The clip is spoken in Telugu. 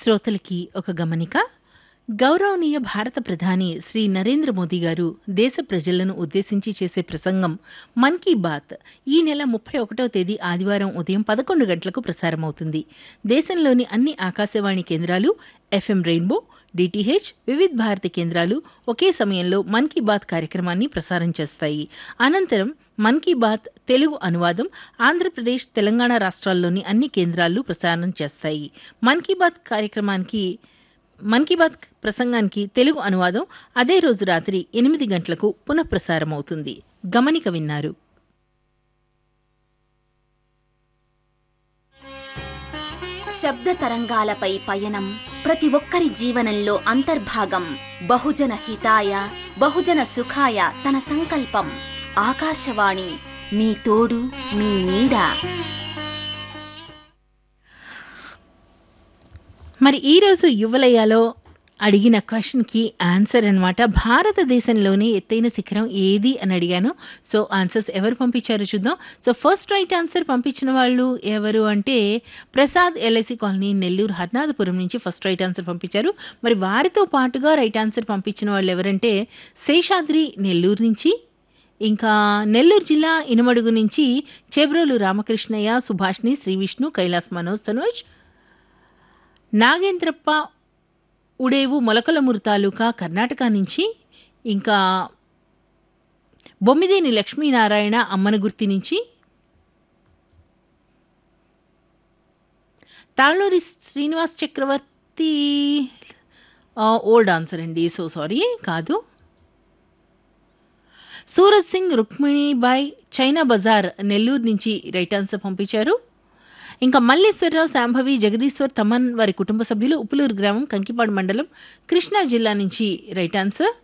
శ్రోతలకి ఒక గమనిక గౌరవనీయ భారత ప్రధాని శ్రీ నరేంద్ర మోదీ గారు దేశ ప్రజలను ఉద్దేశించి చేసే ప్రసంగం మన్ కీ బాత్ ఈ నెల ముప్పై ఒకటవ తేదీ ఆదివారం ఉదయం పదకొండు గంటలకు ప్రసారమవుతుంది దేశంలోని అన్ని ఆకాశవాణి కేంద్రాలు FM rainbow DTH Vividh Bharati కేంద్రాలు ఒకే సమయంలో మన్ కీ బాత్ కార్యక్రమాన్ని ప్రసారం చేస్తాయి అనంతరం మన్ కీ బాత్ తెలుగు అనువాదం ఆంధ్రప్రదేశ్ తెలంగాణ రాష్ట్రాల్లోని అన్ని కేంద్రాలు ప్రసారం చేస్తాయి మన్ కీ బాత్ కార్యక్రమానికి మన్ కీ బాత్ ప్రసంగానికి తెలుగు అనువాదం అదే రోజు రాత్రి ఎనిమిది గంటలకు పునఃప్రసారం అవుతుంది గమనిక విన్నారు శబ్ద తరంగాలపై పయనం ప్రతి ఒక్కరి జీవనంలో అంతర్భాగం బహుజన హితాయ బహుజన సుఖాయ తన సంకల్పం ఆకాశవాణి మీ తోడు మీ నీడ మరి ఈరోజు యువలయాలో అడిగిన క్వశ్చన్కి ఆన్సర్ అన్నమాట భారతదేశంలోనే ఎత్తైన శిఖరం ఏది అని అడిగాను సో ఆన్సర్స్ ఎవరు పంపించారో చూద్దాం సో ఫస్ట్ రైట్ ఆన్సర్ పంపించిన వాళ్ళు ఎవరు అంటే ప్రసాద్ ఎల్ఐసి కాలనీ నెల్లూరు హర్నాథపురం నుంచి ఫస్ట్ రైట్ ఆన్సర్ పంపించారు మరి వారితో పాటుగా రైట్ ఆన్సర్ పంపించిన వాళ్ళు ఎవరంటే శేషాద్రి నెల్లూరు నుంచి ఇంకా నెల్లూరు జిల్లా ఇనుమడుగు నుంచి చెబ్రోలు రామకృష్ణయ్య సుభాష్ని శ్రీ విష్ణు కైలాస్ మనోజ్ తనోజ్ నాగేంద్రప్ప ఉడేవు మొలకలమూరు తాలూకా కర్ణాటక నుంచి ఇంకా బొమ్మిదేని లక్ష్మీనారాయణ అమ్మనగుర్తి నుంచి తాళ్ళూరి శ్రీనివాస్ చక్రవర్తి ఓల్డ్ ఆన్సర్ అండి సో సారీ కాదు సూరజ్ సింగ్ రుక్మిణిబాయ్ చైనా బజార్ నెల్లూరు నుంచి రైట్ ఆన్సర్ పంపించారు ఇంకా మల్లేశ్వరరావు శాంభవి జగదీశ్వర్ తమన్ వారి కుటుంబ సభ్యులు ఉప్పులూరు గ్రామం కంకిపాడు మండలం కృష్ణా జిల్లా నుంచి రైట్ ఆన్సర్